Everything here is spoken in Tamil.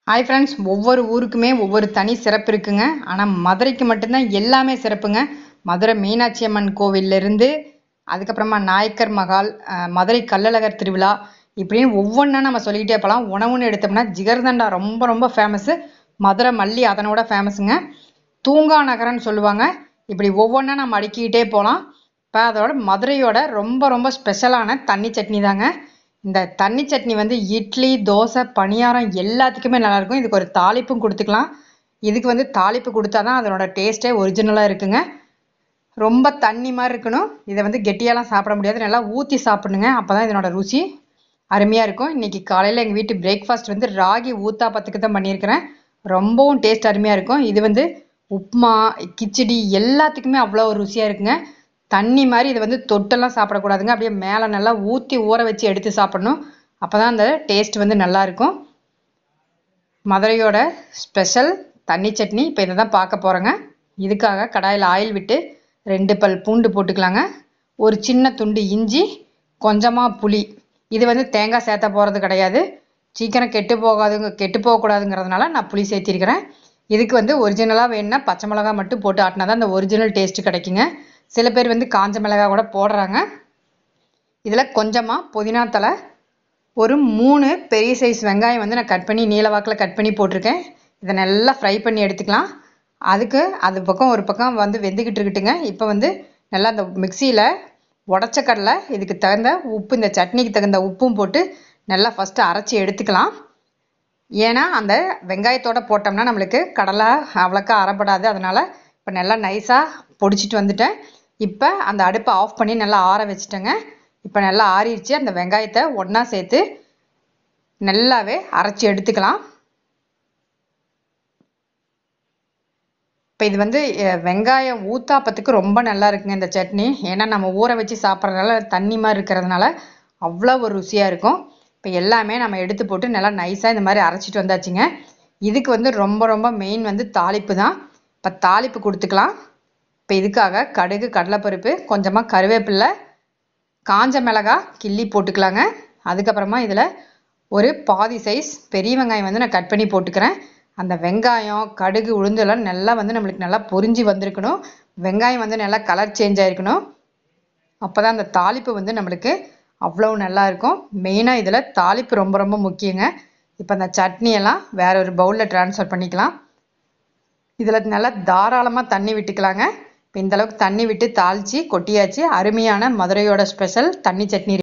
ஹாய் ஃப்ரெண்ட்ஸ் ஒவ்வொரு ஊருக்குமே ஒவ்வொரு தனி சிறப்பு இருக்குங்க ஆனால் மதுரைக்கு மட்டும்தான் எல்லாமே சிறப்புங்க மதுரை மீனாட்சி அம்மன் கோவில்லேருந்து அதுக்கப்புறமா நாயக்கர் மகால் அஹ், மதுரை கள்ளழகர் திருவிழா இப்படின்னு ஒவ்வொன்றா நம்ம சொல்லிக்கிட்டே போகலாம் உணவுன்னு எடுத்தோம்னா ஜிகர்தண்டா ரொம்ப ரொம்ப ஃபேமஸ்ஸு மதுரை மல்லி அதனோட ஃபேமஸுங்க தூங்கா நகரம்னு சொல்லுவாங்க இப்படி ஒவ்வொன்றா நம்ம அடுக்கிக்கிட்டே போகலாம் இப்போ அதோட மதுரையோட ரொம்ப ரொம்ப ஸ்பெஷலான தண்ணி சட்னி தாங்க இந்த தண்ணி சட்னி வந்து இட்லி தோசை பணியாரம் எல்லாத்துக்குமே நல்லா இருக்கும் இதுக்கு ஒரு தாளிப்பும் கொடுத்துக்கலாம் இதுக்கு வந்து தாளிப்பு கொடுத்தா தான் அதனோட டேஸ்ட்டே ஒரிஜினலாக இருக்குங்க ரொம்ப தண்ணி மாதிரி இருக்கணும் இதை வந்து கெட்டியாலாம் சாப்பிட முடியாது நல்லா ஊற்றி சாப்பிடணுங்க அப்போ தான் இதனோட ருசி அருமையாக இருக்கும் இன்னைக்கு காலையில் எங்கள் வீட்டு பிரேக்ஃபாஸ்ட் வந்து ராகி ஊத்தாப்பத்துக்கு தான் பண்ணியிருக்கிறேன் ரொம்பவும் டேஸ்ட் அருமையாக இருக்கும் இது வந்து உப்புமா கிச்சடி எல்லாத்துக்குமே அவ்வளோ ஒரு ருசியாக இருக்குங்க தண்ணி மாதிரி இதை வந்து தொட்டெல்லாம் சாப்பிடக்கூடாதுங்க அப்படியே மேலே நல்லா ஊற்றி ஊற வச்சு எடுத்து சாப்பிடணும் அப்போ தான் அந்த டேஸ்ட் வந்து நல்லா இருக்கும் மதுரையோட ஸ்பெஷல் தண்ணி சட்னி இப்போ இதை தான் பார்க்க போகிறோங்க இதுக்காக கடாயில் ஆயில் விட்டு ரெண்டு பல் பூண்டு போட்டுக்கலாங்க ஒரு சின்ன துண்டு இஞ்சி கொஞ்சமாக புளி இது வந்து தேங்காய் சேர்த்த போகிறது கிடையாது சீக்கிரம் கெட்டு போகாதுங்க கெட்டு போகக்கூடாதுங்கிறதுனால நான் புளி சேர்த்திருக்கிறேன் இதுக்கு வந்து ஒரிஜினலாக வேணும்னா பச்சை மிளகா மட்டும் போட்டு ஆட்டினா தான் அந்த ஒரிஜினல் டேஸ்ட் கிடைக்குங்க சில பேர் வந்து காஞ்ச மிளகாய் கூட போடுறாங்க இதில் கொஞ்சமாக புதினா தலை ஒரு மூணு பெரிய சைஸ் வெங்காயம் வந்து நான் கட் பண்ணி நீல வாக்கில் கட் பண்ணி போட்டிருக்கேன் இதை நல்லா ஃப்ரை பண்ணி எடுத்துக்கலாம் அதுக்கு அது பக்கம் ஒரு பக்கம் வந்து வெந்துக்கிட்டு இருக்கட்டுங்க இப்போ வந்து நல்லா அந்த மிக்சியில் உடச்ச கடலை இதுக்கு தகுந்த உப்பு இந்த சட்னிக்கு தகுந்த உப்பும் போட்டு நல்லா ஃபஸ்ட்டு அரைச்சி எடுத்துக்கலாம் ஏன்னா அந்த வெங்காயத்தோட போட்டோம்னா நம்மளுக்கு கடலை அவ்வளோக்கா அரைப்படாது அதனால் இப்போ நல்லா நைஸாக பொடிச்சிட்டு வந்துட்டேன் இப்போ அந்த அடுப்பை ஆஃப் பண்ணி நல்லா ஆற வச்சுட்டேங்க இப்போ நல்லா ஆறிடுச்சு அந்த வெங்காயத்தை ஒன்றா சேர்த்து நல்லாவே அரைச்சி எடுத்துக்கலாம் இப்போ இது வந்து அஹ், வெங்காயம் ஊத்தாப்பத்துக்கு ரொம்ப நல்லா இருக்குங்க இந்த சட்னி ஏன்னா நம்ம ஊற வச்சு சாப்பிட்றதுனால தண்ணி மாதிரி இருக்கிறதுனால அவ்வளோ ஒரு ருசியாக இருக்கும் இப்போ எல்லாமே நம்ம எடுத்து போட்டு நல்லா நைஸாக இந்த மாதிரி அரைச்சிட்டு வந்தாச்சுங்க இதுக்கு வந்து ரொம்ப ரொம்ப மெயின் வந்து தாளிப்பு தான் இப்போ தாளிப்பு கொடுத்துக்கலாம் இப்போ இதுக்காக கடுகு கடலைப்பருப்பு கொஞ்சமாக கருவேப்பில்லை காஞ்ச மிளகா கிள்ளி போட்டுக்கலாங்க அதுக்கப்புறமா இதில் ஒரு பாதி சைஸ் பெரிய வெங்காயம் வந்து நான் கட் பண்ணி போட்டுக்கிறேன் அந்த வெங்காயம் கடுகு உளுந்து எல்லாம் நல்லா வந்து நம்மளுக்கு நல்லா பொரிஞ்சு வந்திருக்கணும் வெங்காயம் வந்து நல்லா கலர் சேஞ்ச் ஆயிருக்கணும் அப்போ தான் அந்த தாளிப்பு வந்து நம்மளுக்கு அவ்வளோ நல்லா இருக்கும் மெயினாக இதில் தாளிப்பு ரொம்ப ரொம்ப முக்கியங்க இப்போ அந்த சட்னியெல்லாம் வேற ஒரு பவுலில் ட்ரான்ஸ்ஃபர் பண்ணிக்கலாம் இதில் நல்லா தாராளமாக தண்ணி விட்டுக்கலாங்க இப்போ இந்த அளவுக்கு தண்ணி விட்டு தாளித்து கொட்டியாச்சு அருமையான மதுரையோட ஸ்பெஷல் தண்ணி சட்னி